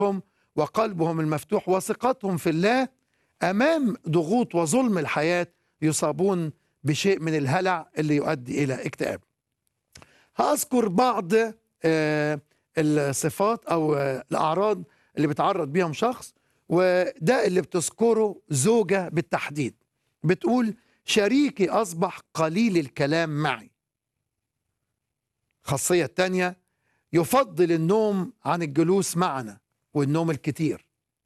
هم وقلبهم المفتوح وثقتهم في الله امام ضغوط وظلم الحياه يصابون بشيء من الهلع اللي يؤدي الى اكتئاب. هذكر بعض آه، الصفات او آه، الاعراض اللي بيتعرض بيهم شخص وده اللي بتذكره زوجه بالتحديد. بتقول شريكي اصبح قليل الكلام معي. الخاصيه الثانيه يفضل النوم عن الجلوس معنا والنوم الكتير.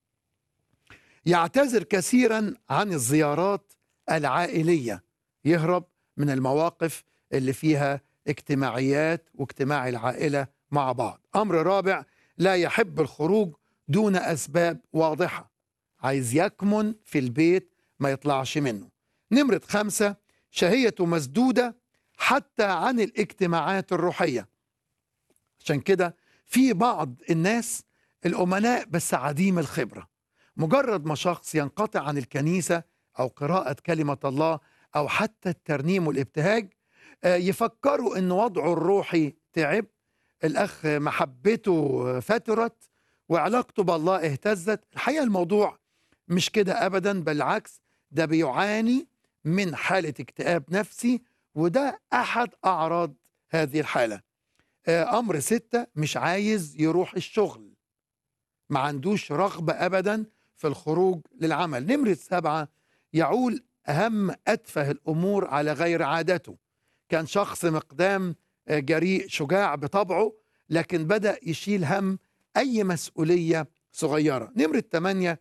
يعتذر كثيرا عن الزيارات العائليه يهرب من المواقف اللي فيها اجتماعيات واجتماع العائله مع بعض. امر رابع لا يحب الخروج دون اسباب واضحه. عايز يكمن في البيت ما يطلعش منه. نمره خمسه شهيته مسدوده حتى عن الاجتماعات الروحيه. عشان كده في بعض الناس الامناء بس عديم الخبره. مجرد ما شخص ينقطع عن الكنيسه او قراءه كلمه الله او حتى الترنيم والابتهاج آه، يفكروا ان وضعه الروحي تعب الاخ محبته فترت وعلاقته بالله اهتزت الحقيقه الموضوع مش كده ابدا بالعكس ده بيعاني من حاله اكتئاب نفسي وده احد اعراض هذه الحاله آه، امر ستة مش عايز يروح الشغل ما عندوش رغبة أبدا في الخروج للعمل نمرة سبعة يعول أهم أتفه الأمور على غير عادته كان شخص مقدام آه، جريء شجاع بطبعه لكن بدأ يشيل هم أي مسؤولية صغيرة نمرة ثمانية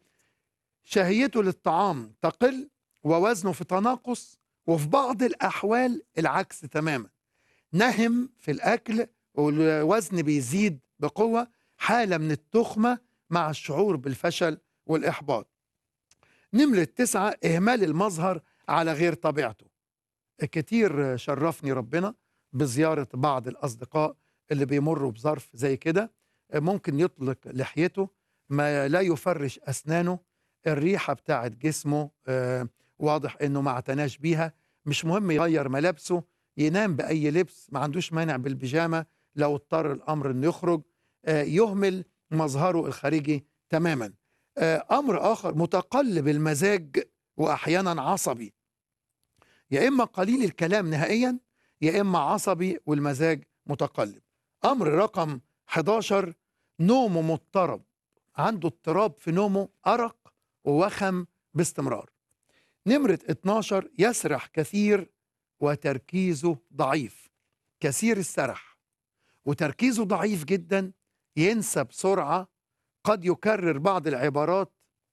شهيته للطعام تقل ووزنه في تناقص وفي بعض الأحوال العكس تماما نهم في الأكل والوزن بيزيد بقوة حالة من التخمة مع الشعور بالفشل والإحباط نمرة تسعة إهمال المظهر على غير طبيعته كتير شرفني ربنا بزيارة بعض الأصدقاء اللي بيمروا بظرف زي كده ممكن يطلق لحيته ما لا يفرش أسنانه الريحة بتاعت جسمه آه، واضح إنه ما اعتناش بيها مش مهم يغير ملابسه ينام بأي لبس ما عندوش مانع بالبيجامة لو اضطر الأمر إنه يخرج آه، يهمل مظهره الخارجي تماما آه، أمر آخر متقلب المزاج وأحيانا عصبي يا إما قليل الكلام نهائيا يا إما عصبي والمزاج متقلب أمر رقم 11 نومه مضطرب عنده اضطراب في نومه أرق ووخم باستمرار نمرة 12 يسرح كثير وتركيزه ضعيف كثير السرح وتركيزه ضعيف جدا ينسى بسرعة قد يكرر بعض العبارات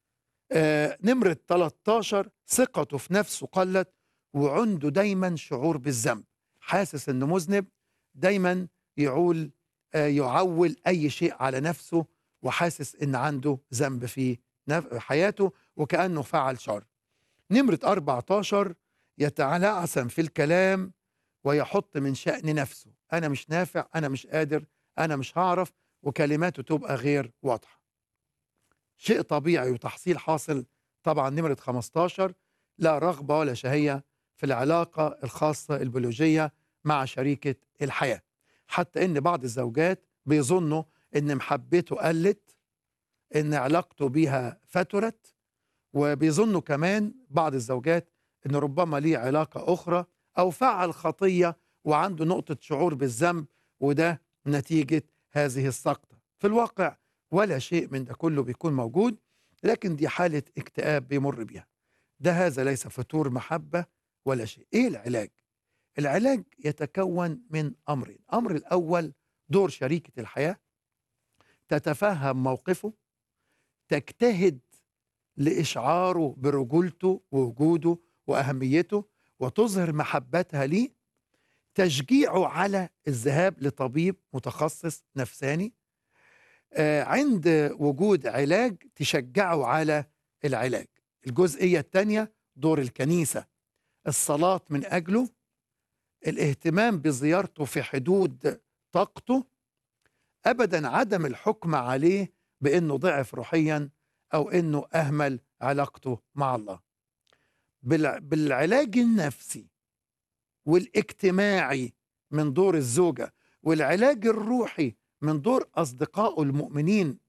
آه نمرة 13 ثقته في نفسه قلت وعنده دايما شعور بالذنب حاسس انه مذنب دايما يعول آه يعول اي شيء على نفسه وحاسس ان عنده ذنب في نف- حياته وكانه فعل شر نمرة 14 يتلعثم في الكلام ويحط من شأن نفسه أنا مش نافع أنا مش قادر أنا مش هعرف وكلماته تبقى غير واضحة شيء طبيعي وتحصيل حاصل طبعا نمرة 15 لا رغبة ولا شهية في العلاقة الخاصة البيولوجية مع شريكة الحياة حتى ان بعض الزوجات بيظنوا ان محبته قلت ان علاقته بيها فترت وبيظنوا كمان بعض الزوجات ان ربما ليه علاقة اخرى او فعل خطية وعنده نقطة شعور بالذنب وده نتيجة هذه السقطة في الواقع ولا شيء من ده كله بيكون موجود لكن دي حالة اكتئاب بيمر بيها ده هذا ليس فتور محبة ولا شيء ايه العلاج العلاج يتكون من امرين الامر الاول دور شريكة الحياة تتفهم موقفه تجتهد لإشعاره برجولته ووجوده وأهميته وتظهر محبتها ليه تشجيعه على الذهاب لطبيب متخصص نفساني آه، عند وجود علاج تشجعه على العلاج الجزئية الثانية دور الكنيسة الصلاة من أجله الاهتمام بزيارته في حدود طاقته أبدا عدم الحكم عليه بأنه ضعف روحيا أو أنه أهمل علاقته مع الله بالع- بالعلاج النفسي والاجتماعي من دور الزوجة والعلاج الروحي من دور أصدقائه المؤمنين